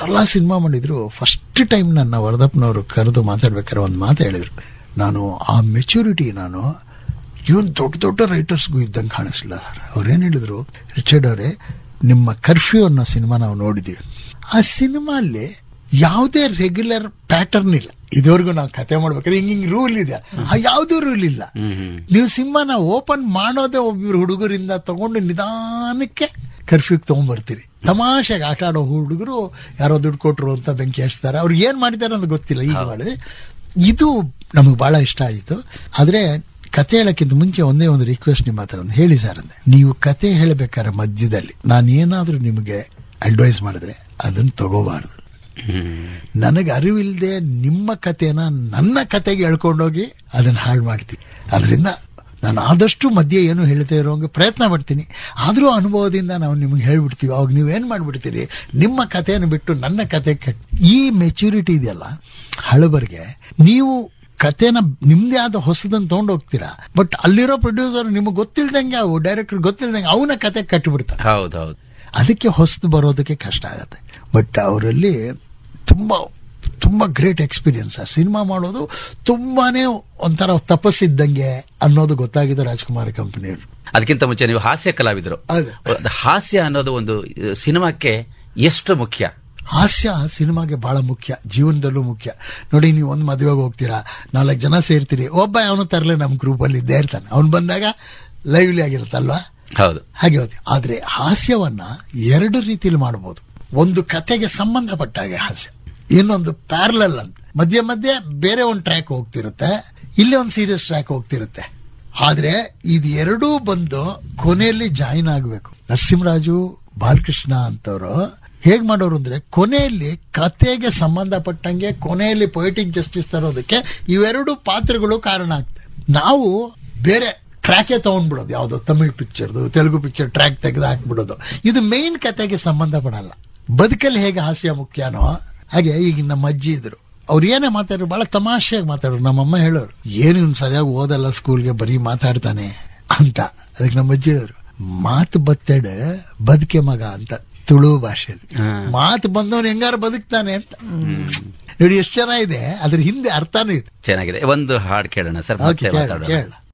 ಎಷ್ಟೆಲ್ಲ ಸಿನಿಮಾ ಮಾಡಿದ್ರು first time ನನ್ನ ವರದಪ್ಪನವರು ಕರೆದು ಮಾತಾಡ್ಬೇಕಾದ್ರೆ ಒಂದು ಮಾತು ಹೇಳಿದ್ರು ನಾನು ಆ ಮೆಚುರಿಟಿ ನಾನು ಇವನ್ ದೊಡ್ಡ ದೊಡ್ಡ ರೈಟರ್ಸ್ಗೂ ಇದ್ದಂಗೆ ಕಾಣಿಸ್ಲಿಲ್ಲ ಸರ್ ಅವ್ರೇನು ಹೇಳಿದ್ರು ರಿಚರ್ಡ್ ಅವರೇ ನಿಮ್ಮ ಕರ್ಫ್ಯೂ ಅನ್ನೋ ಸಿನಿಮಾ ನಾವು ನೋಡಿದೀವಿ ಆ ಸಿನಿಮಾಲ್ಲಿ ಯಾವುದೇ ರೆಗ್ಯುಲರ್ ಪ್ಯಾಟರ್ನ್ ಇಲ್ಲ ಇದುವರೆಗೂ ನಾವು ಕತೆ ಮಾಡ್ಬೇಕಾದ್ರೆ ಹಿಂಗ್ ಹಿಂಗ್ ರೂಲ್ ಇದೆ ಆ ಯಾವುದೂ ರೂಲ್ ಇಲ್ಲ ನೀವು ಸಿನಿಮಾನ ಓಪನ್ ಮಾಡೋದೇ ಒಬ್ಬಿಬ್ರು ಹುಡುಗರಿಂದ ತಗೊಂಡು ನಿಧಾನಕ್ಕೆ ಕರ್ಫ್ಯೂಗೆ ತಗೊಂಡ್ಬರ್ತೀರಿ ತಮಾಷೆಗೆ ಆಟ ಆಡೋ ಹುಡುಗರು ಯಾರೋ ದುಡ್ಡು ಕೊಟ್ರು ಅಂತ ಬೆಂಕಿ ಹಚ್ತಾರೆ ಅವ್ರು ಏನ್ ಮಾಡಿದ್ದಾರೆ ಅಂತ ಗೊತ್ತಿಲ್ಲ ಈಗ ಮಾಡಿದ್ರೆ ಇದು ನಮಗೆ ಬಹಳ ಇಷ್ಟ ಆಯಿತು ಆದ್ರೆ ಕತೆ ಹೇಳಕ್ಕಿಂತ ಮುಂಚೆ ಒಂದೇ ಒಂದು ರಿಕ್ವೆಸ್ಟ್ ನಿಮ್ಮ ಹತ್ರ ಒಂದು ಹೇಳಿ ಸರ್ ಅಂದೆ ನೀವು ಕತೆ ಹೇಳಬೇಕಾದ್ರೆ ಮಧ್ಯದಲ್ಲಿ ನಾನು ಏನಾದ್ರೂ ನಿಮಗೆ ಅಡ್ವೈಸ್ ಮಾಡಿದ್ರೆ ಅದನ್ನ ತಗೋಬಾರ್ದು ನನಗೆ ಅರಿವಿಲ್ಲದೆ ನಿಮ್ಮ ಕತೆನ ನನ್ನ ಕತೆಗೆ ಹೇಳ್ಕೊಂಡೋಗಿ ಅದನ್ನ ಹಾಳು ಮಾಡ್ತೀನಿ ಅದರಿಂದ ನಾನು ಆದಷ್ಟು ಮಧ್ಯೆ ಏನು ಹೇಳ್ತಾ ಇರೋಂಗೆ ಪ್ರಯತ್ನ ಪಡ್ತೀನಿ ಆದರೂ ಅನುಭವದಿಂದ ನಾವು ನಿಮ್ಗೆ ಹೇಳ್ಬಿಡ್ತೀವಿ ಅವಾಗ ನೀವೇನ್ ಮಾಡ್ಬಿಡ್ತೀರಿ ನಿಮ್ಮ ಕಥೆಯನ್ನು ಬಿಟ್ಟು ನನ್ನ ಕತೆ ಕೆಟ್ಟ ಈ ಮೆಚುರಿಟಿ ಇದೆಯಲ್ಲ ಹಳಬರಿಗೆ ನೀವು ಕತೆನ ನಿಮ್ದೇ ಆದ ಹೊಸದನ್ನ ತಗೊಂಡು ಹೋಗ್ತೀರಾ ಬಟ್ ಅಲ್ಲಿರೋ ಪ್ರೊಡ್ಯೂಸರ್ ನಿಮಗೆ ಗೊತ್ತಿಲ್ದಂಗೆ ಅವು ಡೈರೆಕ್ಟರ್ ಗೊತ್ತಿಲ್ದಂಗೆ ಅವನ ಕತೆ ಕಟ್ಟಿಬಿಡ್ತಾರೆ ಹೌದೌದು ಅದಕ್ಕೆ ಹೊಸದು ಬರೋದಕ್ಕೆ ಕಷ್ಟ ಆಗತ್ತೆ ಬಟ್ ಅವರಲ್ಲಿ ತುಂಬಾ ತುಂಬಾ ಗ್ರೇಟ್ ಎಕ್ಸ್ಪೀರಿಯನ್ಸ್ ಸಿನಿಮಾ ಮಾಡೋದು ತುಂಬಾನೇ ಒಂಥರ ತಪಸ್ಸಿದ್ದಂಗೆ ಅನ್ನೋದು ಗೊತ್ತಾಗಿದೆ ರಾಜ್ಕುಮಾರ್ ಕಂಪನಿಯವರು ಅದಕ್ಕಿಂತ ಮುಂಚೆ ನೀವು ಹಾಸ್ಯ ಕಲಾವಿದರು ಹೌದು. ಅದು ಹಾಸ್ಯ ಅನ್ನೋದು ಒಂದು ಅಹ್, ಸಿನಿಮಾಕ್ಕೆ ಎಷ್ಟು ಮುಖ್ಯ ಹಾಸ್ಯ ಸಿನಿಮಾಗೆ ಬಹಳ ಮುಖ್ಯ ಜೀವನದಲ್ಲೂ ಮುಖ್ಯ ನೋಡಿ ನೀವು ಒಂದು ಮದುವೆಗೆ ಹೋಗ್ತೀರಾ ನಾಲ್ಕು ಜನ ಸೇರ್ತೀರಿ ಒಬ್ಬ ಅವನು ತರಲೆ ನಮ್ಮ ಗ್ರೂಪಲ್ಲಿ ಇದ್ದೇ ಇರ್ತಾನೆ ಅವ್ನು ಬಂದಾಗ ಲೈವ್ಲಿ ಆಗಿರುತ್ತಲ್ವಾ ಹೌದು ಹಾಗೆ ಹೋಗಿ ಆದ್ರೆ ಹಾಸ್ಯವನ್ನ ಎರಡು ರೀತಿಯಲ್ಲಿ ಮಾಡಬಹುದು ಒಂದು ಕತೆಗೆ ಸಂಬಂಧಪಟ್ಟಾಗೆ ಹಾಸ್ಯ ಇನ್ನೊಂದು ಪ್ಯಾರಲಲ್ ಅಂತ ಮಧ್ಯೆ ಮಧ್ಯೆ ಬೇರೆ ಒಂದು ಟ್ರ್ಯಾಕ್ ಹೋಗ್ತಿರುತ್ತೆ ಇಲ್ಲಿ ಒಂದು ಸೀರಿಯಸ್ ಟ್ರ್ಯಾಕ್ ಹೋಗ್ತಿರುತ್ತೆ ಆದ್ರೆ ಇದು ಎರಡೂ ಬಂದು ಕೊನೆಯಲ್ಲಿ ಜಾಯಿನ್ ಆಗಬೇಕು ನರಸಿಂಹರಾಜು ಬಾಲಕೃಷ್ಣ ಅಂತವರು ಹೇಗ್ ಮಾಡೋರು ಅಂದ್ರೆ ಕೊನೆಯಲ್ಲಿ ಕತೆಗೆ ಸಂಬಂಧಪಟ್ಟಂಗೆ ಕೊನೆಯಲ್ಲಿ ಪೊಯಿಟಿಕ್ ಜಸ್ಟಿಸ್ ತರೋದಕ್ಕೆ ಇವೆರಡು ಪಾತ್ರಗಳು ಕಾರಣ ಆಗ್ತದೆ ನಾವು ಬೇರೆ ಟ್ರ್ಯಾಕೇ ತಗೊಂಡ್ಬಿಡೋದು ಯಾವ್ದೋ ತಮಿಳ್ ಪಿಕ್ಚರ್ದು ತೆಲುಗು ಪಿಕ್ಚರ್ ಟ್ರ್ಯಾಕ್ ತೆಗೆದು ಹಾಕ್ಬಿಡೋದು ಇದು ಮೇನ್ ಕತೆಗೆ ಸಂಬಂಧಪಡಲ್ಲ ಬದುಕಲ್ಲಿ ಹೇಗೆ ಹಾಸ್ಯ ಮುಖ್ಯನೋ ಹಾಗೆ ಈಗ ನಮ್ಮ ಅಜ್ಜಿ ಇದ್ರು ಅವ್ರು ಏನೇ ಮಾತಾಡ್ರು ಬಹಳ ತಮಾಷೆಯಾಗಿ ಮಾತಾಡ್ರು ನಮ್ಮಮ್ಮ ಹೇಳೋರು ಏನು ಇವ್ನು ಸರಿಯಾಗಿ ಓದಲ್ಲ ಸ್ಕೂಲ್ಗೆ ಬರೀ ಮಾತಾಡ್ತಾನೆ ಅಂತ ಅದಕ್ಕೆ ನಮ್ಮ ಅಜ್ಜಿ ಹೇಳಿದ್ರು ಮಾತು ಬತ್ತೆಡ್ ಬದುಕೆ ಮಗ ಅಂತ ತುಳು ಭಾಷೆಯಲ್ಲಿ ಮಾತು ಬಂದವನು ಹೆಂಗಾರು ಬದುಕ್ತಾನೆ ಅಂತ ನೋಡಿ ಎಷ್ಟು ಚೆನ್ನಾಗಿದೆ ಅದ್ರ ಹಿಂದೆ ಅರ್ಥನೂ ಇದೆ ಚೆನ್ನಾಗಿದೆ ಒಂದು ಹಾಡು ಕೇಳೋಣ ಸರ್ ಓಕೆ ಮತ್ತೆ ಕೇಳ ಮಾತಾಡೋಣ ಕೇಳ